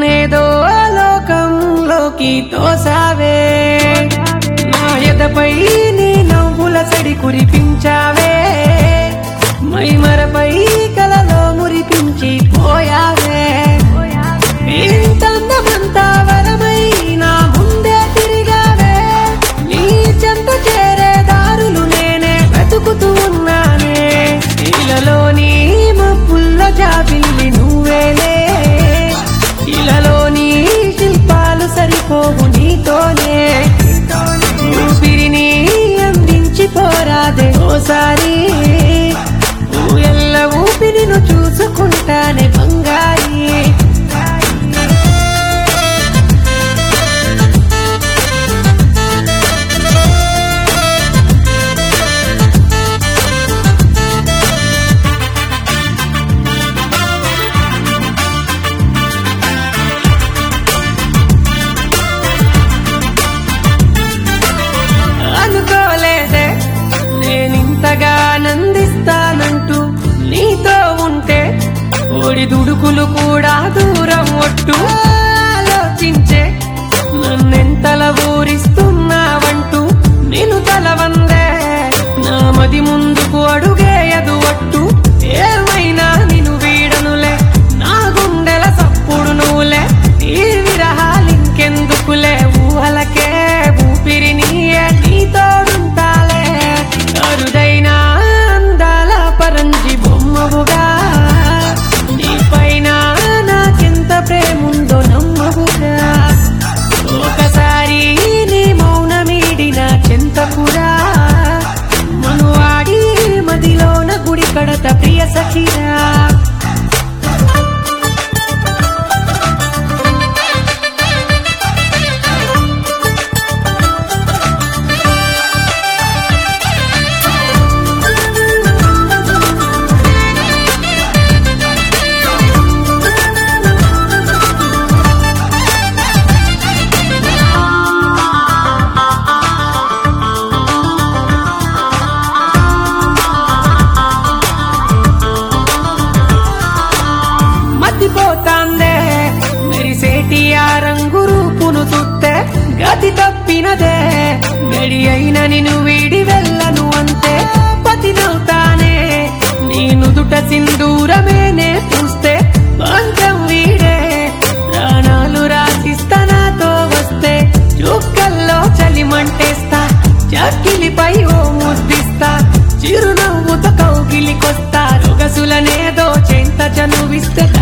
నన్నేదో లోకంలోకి తోసావే నా ఎదపై నీ నవ్వుల సడి కురిపించావే మైమరపై కలలో మురిపించి పోయావే ఇంతందమంతా వరమై నా ముందే తిరిగావే నీ చెంత చేరే దారులు నేనే వెతుకుతూ ఉన్నానే ఇలలోని మబ్బుల్ల జాబిల్లి నువ్వేలే ఇలలోని శిల్పాలు సరిపోవు నీతోనే ఊపిరిని అందించి పోరాదే ఓసారి ఊయల్ల ఊపిరిను చూసుకుంటానే బంగారి అనుకోలేదే నేనింతగా ఆనందిస్తానంటూ నీతో ఉంటే ఓడి దుడుకులు కూడా దూరం ఒట్టు ఆలోచించే నన్నెంతల ఊరిస్తున్నావంటూ నేను తలవందే నా మది ముందుకు అడుగేయదు ఒట్టు ఏమైనా నిన్ను వీడనులే నా గుండెల సప్పుడు నువ్వులే ఈ విరహాలింకెందుకులే ఊహలకే ఊపిరి నీయే నీ తోడుంటాలే అరుదైన అందాల పరంజి బొమ్మవుగా నీ పైన నాకెంత ప్రేముందో నమ్మవుగా ఒకసారి నీ మౌనమీడిన చెంతకురా మనువాడి మదిలోన గుడి కడత ప్రియ సఖిరా మతిపోతాందే మెరిసేటి ఆ రంగు రూపును చూస్తే గతి తప్పినదే గడి అయిన నిన్ను వీడి వెళ్ళను అంతే పతినవుతానే నీ నుదుట సింధూరమే నే చూస్తే బంధం వీడే ప్రాణాలు రాసిస్తా నాతో వస్తే చుక్కల్లో చలిమంటేస్తా చక్కిలిపై ఓ ముద్దిస్తా చిరునవ్వుతో కౌగిలికొస్తా రొగసులనేదో చెంత చనువిస్తే